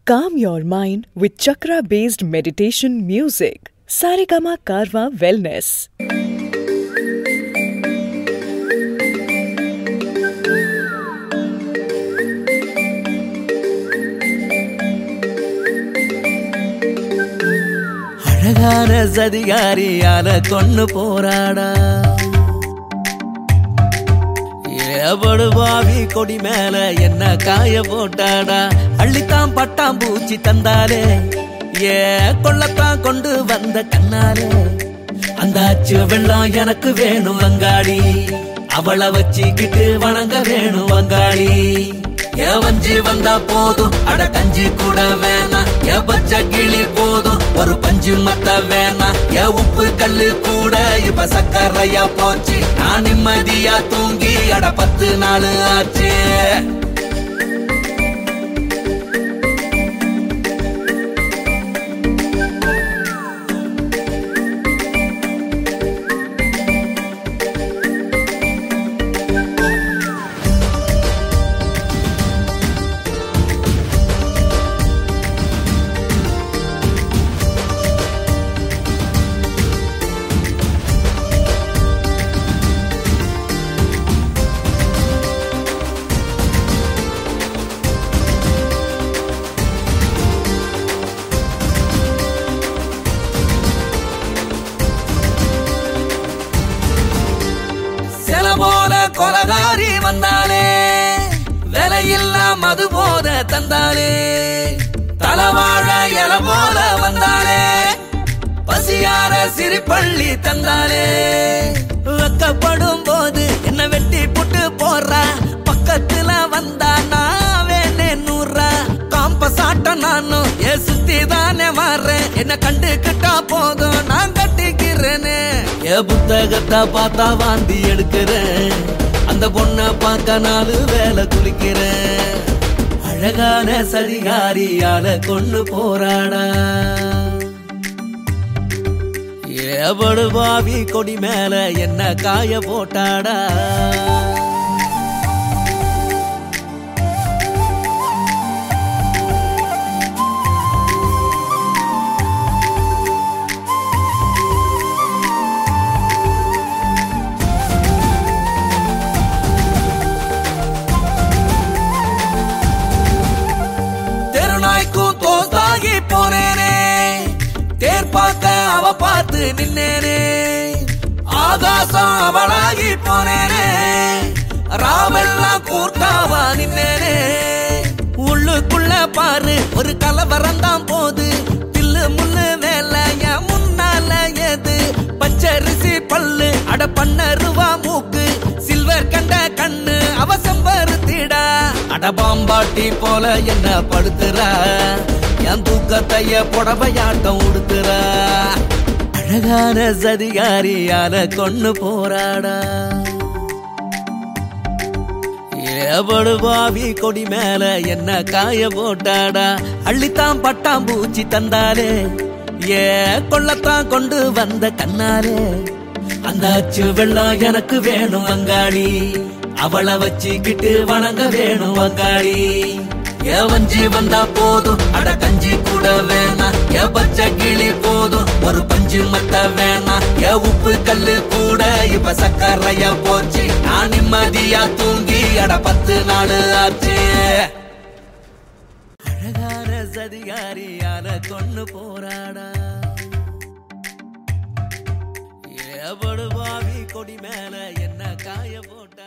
Calm your mind with chakra based meditation music. Saregama Karwa Wellness. அழகான சதிகாரியால கொன்னு போராடா ஏபடுவாவி கொடி மேல என்ன காய போட்டாடா அள்ளித்தான் பட்டாம் பூச்சி தந்தாலே ஏ கொள்ளத்தான் கொண்டு வந்த கண்ணாலே அந்த அச்சு வெள்ளம் எனக்கு வேணும் வங்காளி அவளை வச்சுக்கிட்டு வணங்க வேணும் வங்காளி ஏ வஞ்சி வந்தா போதும் அட கஞ்சி கூட வேணாம் ஏ பச்சை கிளி போதும் ஒரு பஞ்சு மத்த வேணாம் ஏ உப்பு கல்லு கூட இப்ப சக்கரையா போச்சு நான் நிம்மதியா தூங்கி அட பத்து நாள் ஆச்சு சில போல கொலகாரி வந்தாலே விலையில்லா மது போத தந்தாலே தலவாழ இல போல வந்தாலே பசியார சிரிப்பள்ளி தந்தாலே வெக்கப்படும் போது என்ன வெட்டி புட்டு போடுறா பக்கத்துல வந்தா நான் வேணே நூறா காம்ப சாட்ட நானும் ஏ சுத்தி தானே மாறேன் என்ன கண்டுக்கிட்டா போதும் நான் கட்டிக்கிறேனே ஏ புத்தகத்தை பார்த்தா வாந்தி எடுக்கிறேன் அந்த பொண்ணை பார்க்க நாலு வேலை குளிக்கிறேன் அழகான சரிகாரியால கொண்டு போராடா ஏபடு பாவி கொடி மேல என்ன காய போட்டாடா தெருநாய்க்கும் தோஸ்தாகி போனேனே தேர் பார்க்க அவ பார்த்து நின்னேனே ஆகாசம் அவளாகி போனேனே ராவெல்லாம் கூர்த்தாவா நின்னேனே உள்ளுக்குள்ள பாரு ஒரு கலவரம் தான் போது தில்லு முள்ளு வேலை என் முன்னால ஏது பச்சரிசி பல்லு அட பண்ணருவா மூக்கு சில்வர் கண்ட கண்ணு அவ செம்பருத்திடா அட பாம்பாட்டி போல என்ன படுத்துறா என் தூக்கத்தைய புடவையாட்டம் உடுத்துற அழகான சதிகாரியால கொன்னு போராடா ஏபடு பாவி கொடி மேல என்ன காய போட்டாடா அள்ளித்தான் பட்டாம் பூச்சி தந்தாலே ஏ கொள்ளத்தான் கொண்டு வந்த கண்ணாலே அந்த அச்சு வெள்ளம் எனக்கு வேணும் வங்காளி அவளை வச்சுக்கிட்டு வணங்க வேணும் வங்காளி ஏ வஞ்சி வந்தா போதும் அட கஞ்சி கூட வேணாம் ஏ பச்சை கிளி போதும் ஒரு பஞ்சு மத்த வேணாம் ஏ உப்பு கல்லு கூட இப்ப சக்கரையா போச்சு நான் நிம்மதியா தூங்கி அட பத்து நாள் ஆச்சு அழகான சதிகாரியால கொன்னு போராடா ஏபடு பாவி கொடி மேல என்ன காய போட்டா